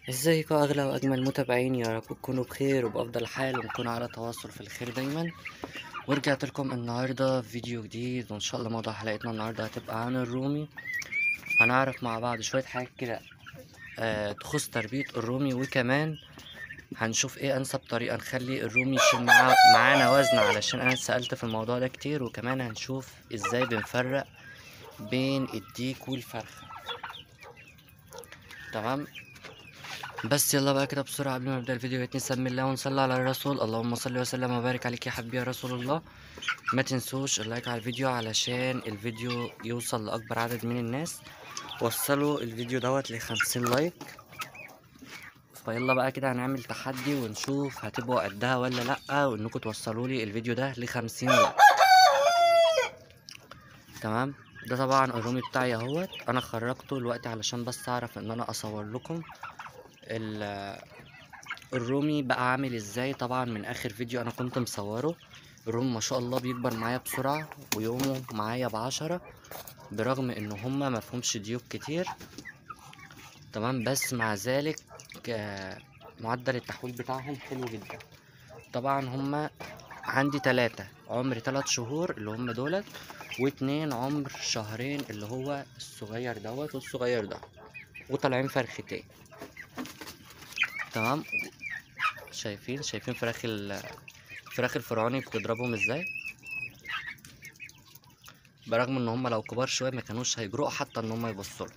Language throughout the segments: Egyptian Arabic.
ازيكم اغلى واجمل متابعين يا رب تكونوا بخير وبافضل حال ونكون على تواصل في الخير دايما ورجعت لكم النهارده فيديو جديد وان شاء الله موضوع حلقتنا النهارده هتبقى عن الرومي هنعرف مع بعض شويه حاجات كده آه تخص تربيه الرومي وكمان هنشوف ايه انسب طريقه نخلي الرومي يشيل معاه معانا وزن علشان انا اتسالت في الموضوع ده كتير وكمان هنشوف ازاي بنفرق بين الديك والفرخه تمام بس يلا بقى كده بسرعة قبل ما نبدأ الفيديو يا ريت نسمي الله ونصلي على الرسول اللهم صل وسلم وبارك عليك يا حبيبي يا رسول الله ما تنسوش اللايك على الفيديو علشان الفيديو يوصل لأكبر عدد من الناس وصلوا الفيديو دوت لخمسين لايك فيلا بقى كده هنعمل تحدي ونشوف هتبقوا قدها ولا لأ وانكم توصلوا لي الفيديو ده لخمسين لايك تمام ده طبعا الرومي بتاعي اهوت انا خرجته دلوقتي علشان بس اعرف ان انا اصور لكم ال- الرومي بقى عامل ازاي طبعا من اخر فيديو انا كنت مصوره الرومي ما شاء الله بيكبر معايا بسرعة ويومه معايا بعشرة برغم ان هما مفهومش ديوك كتير تمام بس مع ذلك آه، معدل التحويل بتاعهم حلو جدا طبعا هما عندي تلاتة عمر تلات شهور اللي هما دولت واتنين عمر شهرين اللي هو الصغير دوت والصغير ده وطالعين فرختين تمام شايفين شايفين فراخ ال فراخ الفرعوني بتضربهم ازاي برغم ان هم لو كبار شويه ما كانوش هيجرؤوا حتى ان هم يبصوا له.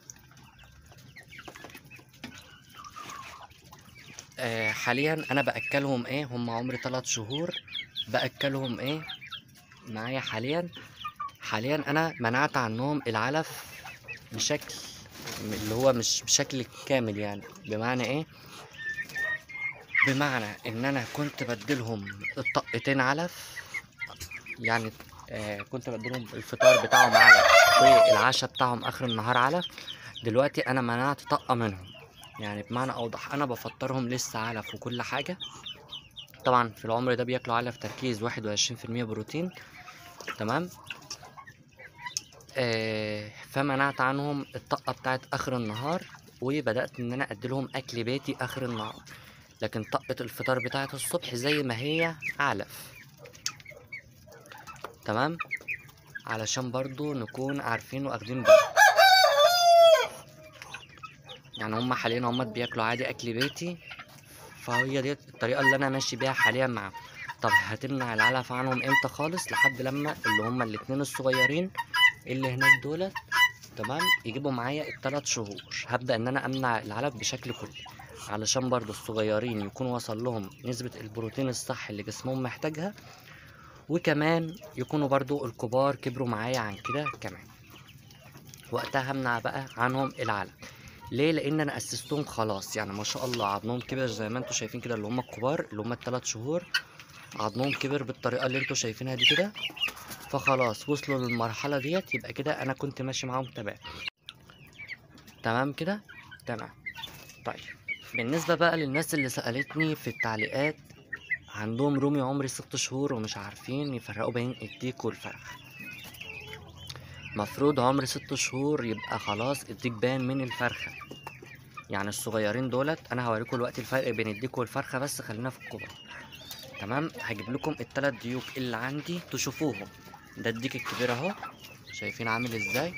آه حاليا انا باكلهم ايه هم عمر 3 شهور باكلهم ايه معايا حاليا حاليا انا منعت عنهم العلف بشكل اللي هو مش بشكل كامل يعني بمعنى ايه بمعنى ان انا كنت بديلهم الطقتين علف يعني آه كنت بديلهم الفطار بتاعهم علف والعشاء بتاعهم اخر النهار علف دلوقتي انا منعت طقه منهم يعني بمعنى اوضح انا بفطرهم لسه علف وكل حاجه طبعا في العمر ده بياكلوا علف تركيز واحد وعشرين في المية بروتين تمام آه فمنعت عنهم الطاقة بتاعت آخر النهار وبدأت إن أنا أديلهم أكل بيتي آخر النهار لكن طاقة الفطار بتاعت الصبح زي ما هي علف تمام علشان برضو نكون عارفين واخدين بالنا يعني هما حاليا هما بياكلوا عادي أكل بيتي فهي دي الطريقة اللي أنا ماشي بيها حاليا معاهم طب هتمنع العلف عنهم امتى خالص لحد لما اللي هما الاتنين الصغيرين اللي هناك دولت تمام يجيبوا معايا التلات شهور هبدأ ان انا امنع العلف بشكل كلي علشان برضو الصغيرين يكون وصل لهم نسبة البروتين الصح اللي جسمهم محتاجها وكمان يكونوا برضو الكبار كبروا معايا عن كده كمان وقتها همنع بقى عنهم العلف ليه لان انا اسستهم خلاص يعني ما شاء الله عظمهم كبر زي ما انتم شايفين كده اللي هم الكبار اللي هم التلات شهور عظمهم كبر بالطريقه اللي انتم شايفينها دي كده فخلاص وصلوا للمرحله ديت يبقى كده انا كنت ماشي معاهم تمام تمام كده تمام طيب بالنسبه بقى للناس اللي سالتني في التعليقات عندهم رومي عمر ست شهور ومش عارفين يفرقوا بين الديك والفرخ مفروض عمر ست شهور يبقى خلاص الديك بان من الفرخة يعني الصغيرين دولت انا هوريكم دلوقتي الفرق بين الديك والفرخة بس خلينا في الكبار تمام هجيب لكم التلات ديوك اللي عندي تشوفوهم ده الديك الكبير اهو شايفين عامل ازاي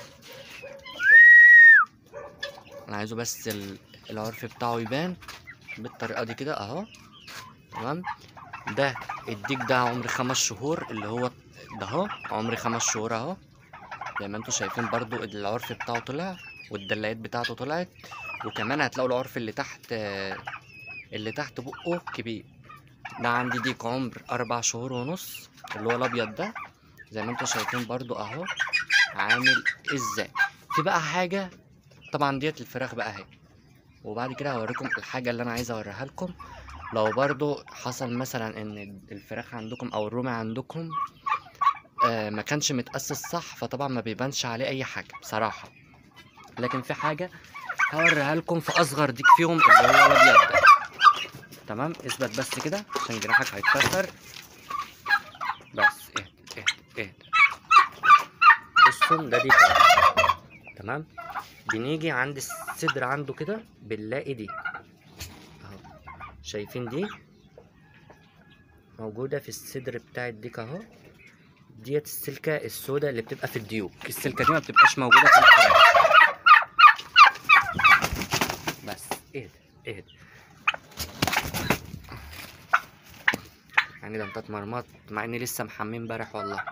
انا عايزه بس ال- العرف بتاعه يبان بالطريقة دي كده اهو تمام ده الديك ده عمر خمس شهور اللي هو ده اهو عمر خمس شهور اهو زي ما انتوا شايفين برضو العرف بتاعه طلع والدلايات بتاعته طلعت وكمان هتلاقوا العرف اللي تحت آه، اللي تحت بقه كبير ده عندي ديك عمر اربع شهور ونص اللي هو الابيض ده زي ما انتوا شايفين برضو اهو عامل ازاي في بقى حاجة طبعا ديت الفراخ بقى اهي وبعد كده هوريكم الحاجة اللي انا عايز اوريها لكم لو برضو حصل مثلا ان الفراخ عندكم او الرومي عندكم آه ما كانش متأسس صح فطبعا ما بيبانش عليه اي حاجة بصراحة لكن في حاجة هوريها لكم في اصغر ديك فيهم اللي هو الابيض ده تمام اثبت بس كده عشان جناحك هيتكسر بس اهدى اهدى اهدى بصوا ده ديك أهو. تمام بنيجي عند الصدر عنده كده بنلاقي دي شايفين دي موجودة في الصدر بتاع الديك اهو ديت السلكة السوداء اللي بتبقى في الديوك السلكة دي ما بتبقاش موجودة في الفراخ بس اهدى اهدى يعني ده انت اتمرمطت مع اني لسه محميه امبارح والله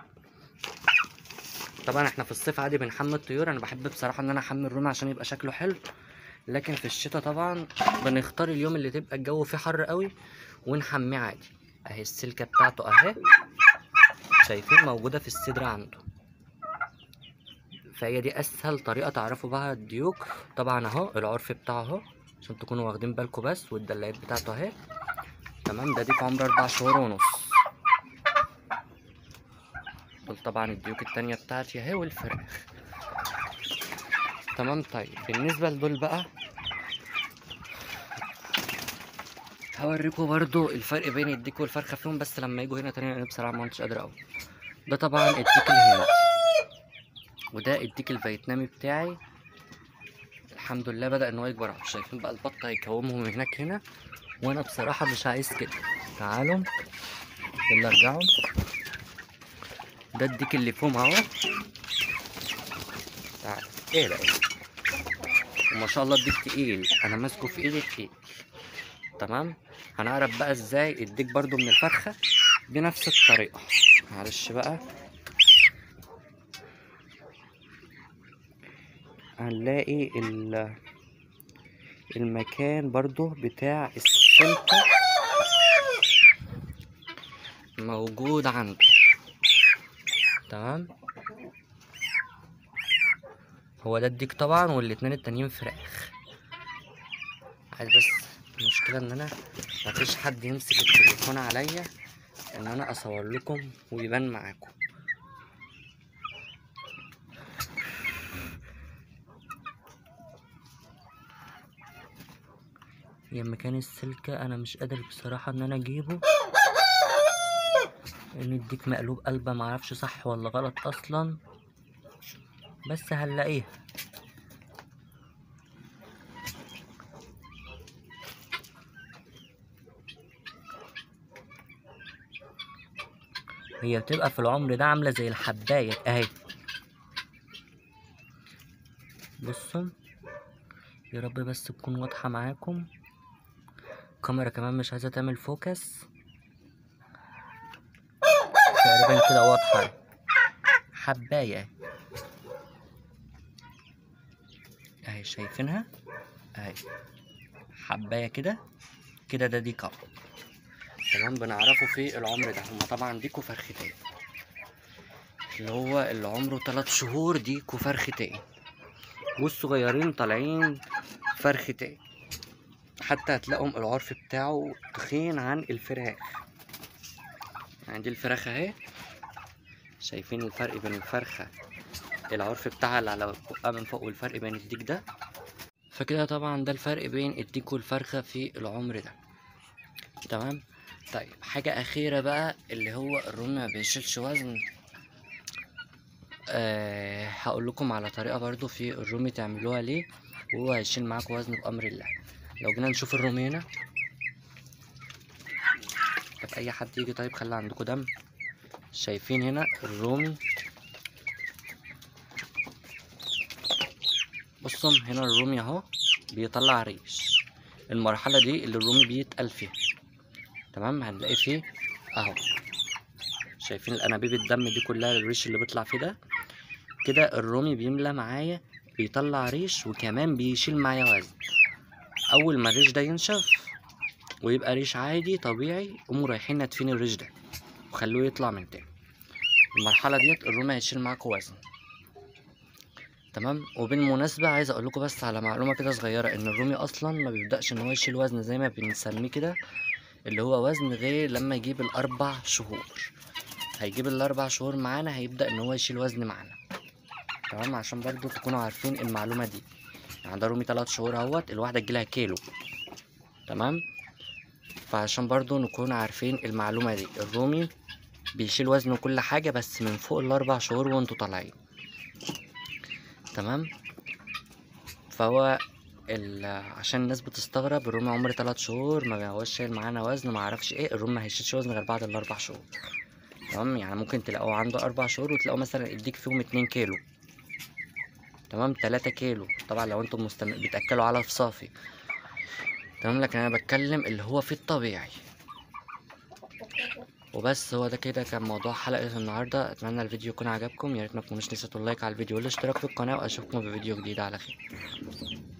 طبعا احنا في الصيف عادي بنحمي الطيور انا بحب بصراحه ان انا احمي الرومي عشان يبقى شكله حلو لكن في الشتاء طبعا بنختار اليوم اللي تبقى الجو فيه حر قوي ونحميه عادي اهي السلكه بتاعته اهي شايفين موجوده في الصدر عنده فهي دي اسهل طريقه تعرفوا بها الديوك طبعا اهو العرف بتاعه اهو عشان تكونوا واخدين بالكم بس والدلايات بتاعته اهي تمام ده ديك عمره اربع شهور ونص دول طبعا الديوك التانية بتاعتي اهي والفراخ تمام طيب بالنسبة لدول بقى هوريكم برضو الفرق بين الديك والفرخة فيهم بس لما يجوا هنا تاني انا بصراحة ما كنتش قادر اوي ده طبعا الديك الهندي وده الديك الفيتنامي بتاعي الحمد لله بدأ ان هو يكبر اهو شايفين بقى البط هيكومهم هناك هنا وانا بصراحة مش عايز كده تعالوا يلا ارجعوا ده الديك اللي فيهم اهو تعال ايه ده ايه وما شاء الله الديك تقيل انا ماسكه في ايدي تقيل تمام هنعرف بقى ازاي الديك برضو من الفرخة بنفس الطريقة معلش بقى هنلاقي ال المكان برضو بتاع السلكة موجود عنده تمام هو ده الديك طبعا والاتنين التانيين فراخ عايز بس المشكلة ان انا مفيش حد يمسك التليفون عليا ان انا اصور لكم ويبان معاكم هي مكان السلكة انا مش قادر بصراحة ان انا اجيبه ان الديك مقلوب قلبة معرفش صح ولا غلط اصلا بس هنلاقيها هي بتبقى في العمر ده عاملة زي الحباية اهي بصوا يا رب بس تكون واضحة معاكم الكاميرا كمان مش عايزة تعمل فوكس تقريبا كده واضحة حباية اهي شايفينها اهي حباية كده كده ده ديك اهو تمام بنعرفه في العمر ده هما طبعا ديك وفرختين اللي هو اللي عمره تلات شهور ديك وفرختين والصغيرين طالعين فرختين حتى هتلاقوا العرف بتاعه تخين عن الفراخ يعني دي الفراخ اهي شايفين الفرق بين الفرخة العرف بتاعها اللي على بقها من فوق والفرق بين الديك ده فكده طبعا ده الفرق بين الديك والفرخة في العمر ده تمام طيب حاجة أخيرة بقى اللي هو الرومي ما بيشيلش وزن أه هقول لكم على طريقة برضو في الرومي تعملوها ليه وهو هيشيل معاكم وزن بأمر الله لو جينا نشوف الرومي هنا طب أي حد يجي طيب خلي عندكم دم شايفين هنا الرومي بصوا هنا الرومي اهو بيطلع ريش المرحلة دي اللي الرومي بيتقل فيها تمام هنلاقي فيه اهو شايفين الانابيب الدم دي كلها الريش اللي بيطلع فيه ده كده الرومي بيملى معايا بيطلع ريش وكمان بيشيل معايا وزن اول ما الريش ده ينشف ويبقى ريش عادي طبيعي قوموا رايحين ناتفين الريش ده وخلوه يطلع من تاني المرحلة ديت الرومي هيشيل معاكوا وزن تمام وبالمناسبة عايز اقول لكم بس على معلومة كده صغيرة ان الرومي اصلا ما بيبدأش ان هو يشيل وزن زي ما بنسميه كده اللي هو وزن غير لما يجيب الاربع شهور هيجيب الاربع شهور معانا هيبدأ ان هو يشيل وزن معانا تمام عشان برضو تكونوا عارفين المعلومة دي يعني ده رومي تلات شهور اهوت الواحدة تجيلها كيلو تمام فعشان برضو نكون عارفين المعلومة دي الرومي بيشيل وزن وكل حاجة بس من فوق الاربع شهور وانتوا طالعين تمام فهو ال- عشان الناس بتستغرب الرومي عمر تلات شهور ما هوش شايل معانا وزن ما اعرفش ايه الرومي ما هيشيلش وزن غير بعد الاربع شهور تمام يعني ممكن تلاقوه عنده اربع شهور وتلاقوه مثلا يديك فيهم اتنين كيلو تمام تلاتة كيلو طبعا لو انتم مستم... بتاكلوا على صافي تمام لكن انا بتكلم اللي هو في الطبيعي وبس هو ده كده كان موضوع حلقة النهاردة اتمنى الفيديو يكون عجبكم يا ريت ما تكونوش نسيتوا اللايك على الفيديو والاشتراك في القناة واشوفكم في فيديو جديد على خير